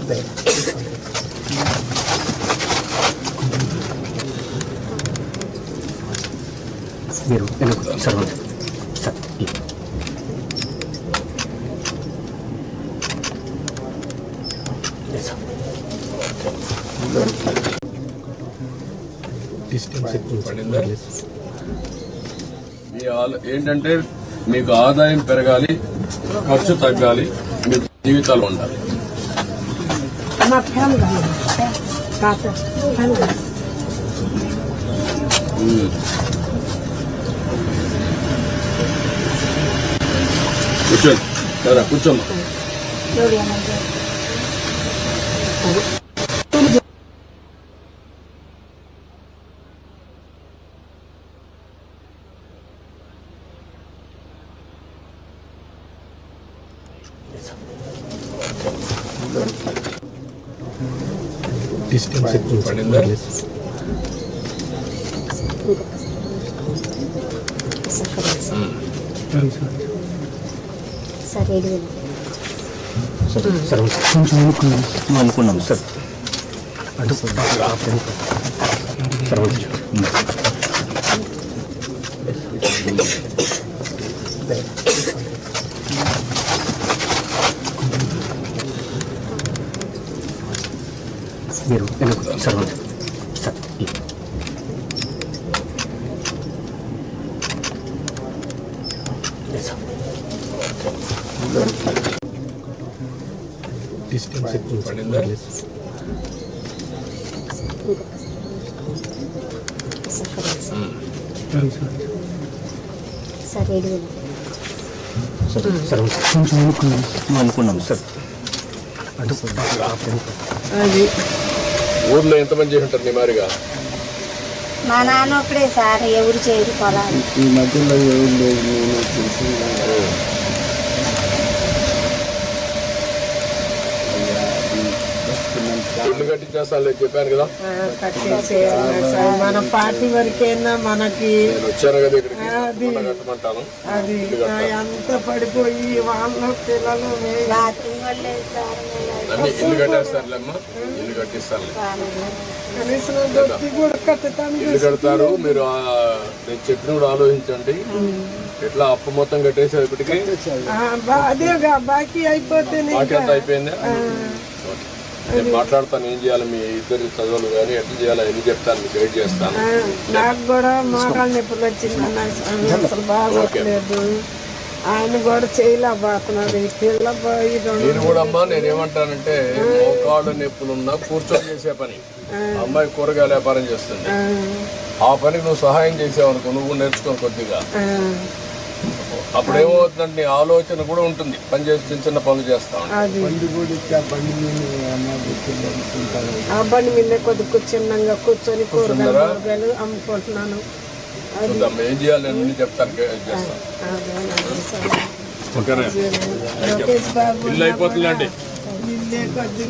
మీరు వెనక్కు సార్ ఉంది. సార్ ఈ. Yes, sir. పడిందా? మీ ఆలో- ఏంటంటే మీకు ఆదాయం పెరగాలి ఖర్చు తగ్గాలి మీ జీవితాలు ఉండాలి మా ఫ్యాన్ కాదు ఫ్యాన్ కాదు ఉమ్. కూర్చోండి సరే కూర్చోమ్మా ఎవరు ఏమంటారు పడిందా ఉమ్. సార్ ఏడు వేలు సార్ సార్ ఉంది. కొంచెం అనుకున్నాం మేము అనుకున్నాం సార్ అటు సార్ ఉంది. మీరు వెనక్కు సార్ ఉంది. సార్ ఈ. Yes, sir. పడిందా ఉమ్. సార్ ఏడు వేలు సార్ సార్ ఉంది. కొంచెం అనుకున్నాం మేము అనుకున్నాం సార్ అటు అది ఊర్లో ఎంతమంది చేసి ఉంటారు నీ మారిగా మా నాన్న ఒక్కడే సార్ ఎవరు చేయరు పొలాలు ఈ మధ్యలో ఎవరు లేదు నేను తెలిసి ఇల్లు కట్టించేస్తాను చెప్పాను కదా కట్టేసేయాలి సార్ మన పార్టీ వరకైనా మనకి నేను వచ్చాను కదా ఇక్కడికి అది. మొన్న కట్టమంటాను అది అంత పడిపోయి వాళ్ళ పిల్లలు వే- రాత్రి వాళ్ళే సార్ అన్ని ఇల్లు కట్టేస్తారులేమ్మా ఇల్లు కట్టిస్తాను కనీసం దొరికి కూడా కట్టుతాను ఇల్లు కడతారు మీరు ఆ, నేను చెప్పిన కూడా ఆలోచించండి ఎట్లా అప్పు మొత్తం కట్టేసారు ఇప్పటికి ఆ, బా- అదేగా బాకీ అయిపోతే బాకీ అంతా అయిపోయిందా ఓకే. నేను మాట్లాడతాను ఏం చేయాలి మీ ఇద్దరు చదువులు కానీ ఎట్లా చేయాలి ఎన్ని చెప్తాను మీకు గైడ్ చేస్తాను నాకు కూడా మోకాళ్ళ నొప్పులు వచ్చింది అన్న అసలు బాగోట్లేదు ఆయన కూడా చేయలేకపోతున్నాడు ఈ పిల్ల పోయి రెండు నేను కూడా అమ్మా నేను ఏమంటానంటే మోకాళ్ళ నొప్పులున్నా కూర్చొని చేసే పని అమ్మాయి కూరగాయల వ్యాపారం చేస్తుంది ఆ పనికి నువ్వు సహాయం చేసావు అనుకో నువ్వు నేర్చుకొని కొద్దిగా ఆ, అప్పుడు ఏమవుతుందంటే నీ ఆలోచన కూడా ఉంటుంది పని చేసి చిన్న చిన్న పనులు చేస్తా ఉంటా. అది బండి కూడా ఇచ్చా బండి మీద అమ్మ కూర్చుంటారు ఆ బండి మీద కొద్దిగా చిన్నంగా కూర్చొని కూరగాయలు కూరగాయలు అమ్ముకుంటున్నాను చూద్దాం ఏం చేయాలి నేను అన్ని చెప్తాను గైడ్ చేస్తాను అదే అదే సార్. ఓకేనా లోకేష్ బాబు ఇల్లు అయిపోతుందండి ఇల్లే కొద్దిగా